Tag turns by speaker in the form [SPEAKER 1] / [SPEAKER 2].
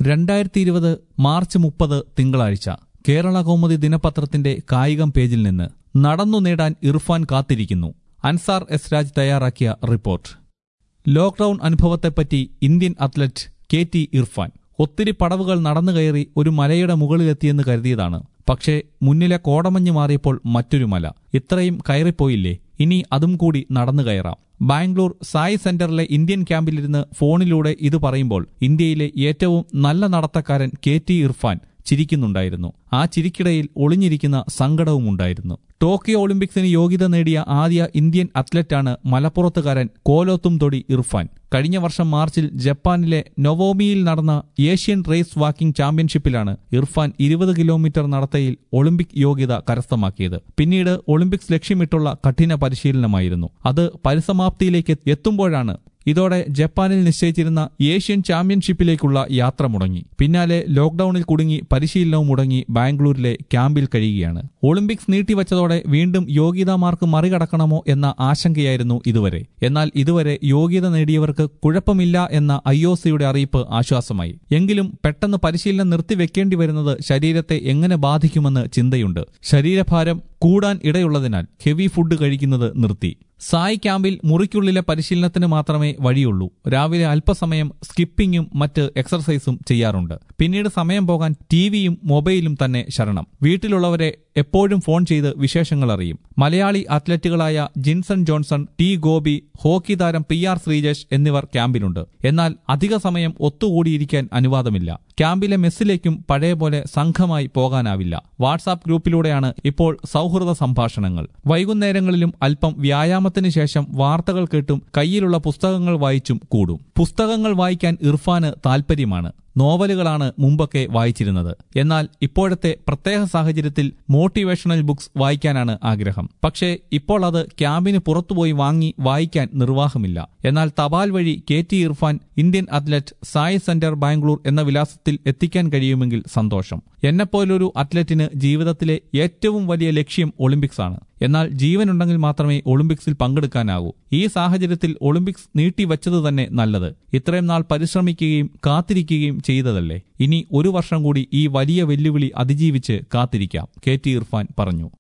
[SPEAKER 1] രണ്ടായിരത്തി ഇരുപത് മാർച്ച് മുപ്പത് തിങ്കളാഴ്ച കേരള കൗമുദി ദിനപത്രത്തിന്റെ കായികം പേജിൽ നിന്ന് നടന്നു നേടാൻ ഇർഫാൻ കാത്തിരിക്കുന്നു അൻസാർ എസ് രാജ് തയ്യാറാക്കിയ റിപ്പോർട്ട് ലോക്ഡൌൺ അനുഭവത്തെപ്പറ്റി Indian athlete K T Irfan ഒത്തിരി പടവുകൾ നടന്നു കയറി ഒരു മലയുടെ മുകളിലെത്തിയെന്ന് കരുതിയതാണ് പക്ഷേ മുന്നിലെ കോടമഞ്ഞ് മാറിയപ്പോൾ മറ്റൊരു മല ഇത്രയും കയറിപ്പോയില്ലേ ഇനി അതും കൂടി നടന്നു കയറാം ബാംഗ്ലൂർ സായി സെന്ററിലെ ഇന്ത്യൻ ക്യാമ്പിലിരുന്ന് ഫോണിലൂടെ ഇത് പറയുമ്പോൾ ഇന്ത്യയിലെ ഏറ്റവും നല്ല നടത്തക്കാരൻ കെ ടി ഇർഫാൻ ചിരിക്കുന്നുണ്ടായിരുന്നു ആ ചിരിക്കിടയിൽ ഒളിഞ്ഞിരിക്കുന്ന സങ്കടവുമുണ്ടായിരുന്നു ടോക്കിയോ ഒളിമ്പിക്സിന് യോഗ്യത നേടിയ ആദ്യ ഇന്ത്യൻ അത്ലറ്റാണ് മലപ്പുറത്തുകാരൻ കോലോത്തും തൊടി ഇർഫാൻ കഴിഞ്ഞ വർഷം മാർച്ചിൽ ജപ്പാനിലെ നൊവോമിയിൽ നടന്ന ഏഷ്യൻ റേസ് വാക്കിംഗ് ചാമ്പ്യൻഷിപ്പിലാണ് ഇർഫാൻ ഇരുപത് കിലോമീറ്റർ നടത്തയിൽ ഒളിമ്പിക് യോഗ്യത കരസ്ഥമാക്കിയത് പിന്നീട് ഒളിമ്പിക്സ് ലക്ഷ്യമിട്ടുള്ള കഠിന പരിശീലനമായിരുന്നു അത് പരിസമാപ്തിയിലേക്ക് എത്തുമ്പോഴാണ് ഇതോടെ ജപ്പാനിൽ നിശ്ചയിച്ചിരുന്ന ഏഷ്യൻ ചാമ്പ്യൻഷിപ്പിലേക്കുള്ള യാത്ര മുടങ്ങി പിന്നാലെ ലോക്ഡൌണിൽ കുടുങ്ങി പരിശീലനവും മുടങ്ങി ബാംഗ്ലൂരിലെ ക്യാമ്പിൽ കഴിയുകയാണ് ഒളിമ്പിക്സ് നീട്ടിവച്ചതോടെ വീണ്ടും യോഗ്യതാ മാർക്ക് മറികടക്കണമോ എന്ന ആശങ്കയായിരുന്നു ഇതുവരെ എന്നാൽ ഇതുവരെ യോഗ്യത നേടിയവർക്ക് കുഴപ്പമില്ല എന്ന ഐ ഒ സിയുടെ അറിയിപ്പ് ആശ്വാസമായി എങ്കിലും പെട്ടെന്ന് പരിശീലനം നിർത്തിവെക്കേണ്ടി വരുന്നത് ശരീരത്തെ എങ്ങനെ ബാധിക്കുമെന്ന് ചിന്തയുണ്ട് ശരീരഭാരം കൂടാൻ ഇടയുള്ളതിനാൽ ഹെവി ഫുഡ് കഴിക്കുന്നത് നിർത്തി സായ് ക്യാമ്പിൽ മുറിക്കുള്ളിലെ പരിശീലനത്തിന് മാത്രമേ വഴിയുള്ളൂ രാവിലെ അല്പസമയം സ്കിപ്പിംഗും മറ്റ് എക്സർസൈസും ചെയ്യാറുണ്ട് പിന്നീട് സമയം പോകാൻ ടിവിയും മൊബൈലും തന്നെ ശരണം വീട്ടിലുള്ളവരെ എപ്പോഴും ഫോൺ ചെയ്ത് വിശേഷങ്ങൾ അറിയും മലയാളി അത്ലറ്റുകളായ ജിൻസൺ ജോൺസൺ ടി ഗോപി ഹോക്കി താരം പി ആർ ശ്രീജേഷ് എന്നിവർ ക്യാമ്പിലുണ്ട് എന്നാൽ അധിക സമയം ഒത്തുകൂടിയിരിക്കാൻ അനുവാദമില്ല ക്യാമ്പിലെ മെസ്സിലേക്കും പഴയ പോലെ സംഘമായി പോകാനാവില്ല വാട്സാപ്പ് ഗ്രൂപ്പിലൂടെയാണ് ഇപ്പോൾ സൗഹൃദ സംഭാഷണങ്ങൾ വൈകുന്നേരങ്ങളിലും അല്പം വ്യായാമത്തിന് ശേഷം വാർത്തകൾ കേട്ടും കയ്യിലുള്ള പുസ്തകങ്ങൾ വായിച്ചും കൂടും പുസ്തകങ്ങൾ വായിക്കാൻ ഇർഫാന് താൽപ്പര്യമാണ് നോവലുകളാണ് മുമ്പൊക്കെ വായിച്ചിരുന്നത് എന്നാൽ ഇപ്പോഴത്തെ പ്രത്യേക സാഹചര്യത്തിൽ മോട്ടിവേഷണൽ ബുക്സ് വായിക്കാനാണ് ആഗ്രഹം പക്ഷേ ഇപ്പോൾ അത് ക്യാമ്പിന് പുറത്തുപോയി വാങ്ങി വായിക്കാൻ നിർവാഹമില്ല എന്നാൽ തപാൽ വഴി K T Irfan Indian athlete SAI centre Bangalore എന്ന വിലാസത്തിൽ എത്തിക്കാൻ കഴിയുമെങ്കിൽ സന്തോഷം എന്നെപ്പോലൊരു അത്ലറ്റിന് ജീവിതത്തിലെ ഏറ്റവും വലിയ ലക്ഷ്യം ഒളിമ്പിക്സ് ആണ് എന്നാൽ ജീവനുണ്ടെങ്കിൽ മാത്രമേ ഒളിമ്പിക്സിൽ പങ്കെടുക്കാനാകൂ ഈ സാഹചര്യത്തിൽ ഒളിമ്പിക്സ് നീട്ടിവച്ചത് തന്നെ നല്ലത് ഇത്രയും നാൾ പരിശ്രമിക്കുകയും കാത്തിരിക്കുകയും ചെയ്തതല്ലേ ഇനി ഒരു വർഷം കൂടി ഈ വലിയ വെല്ലുവിളി അതിജീവിച്ച് കാത്തിരിക്കാം കെ ടി ഇർഫാൻ പറഞ്ഞു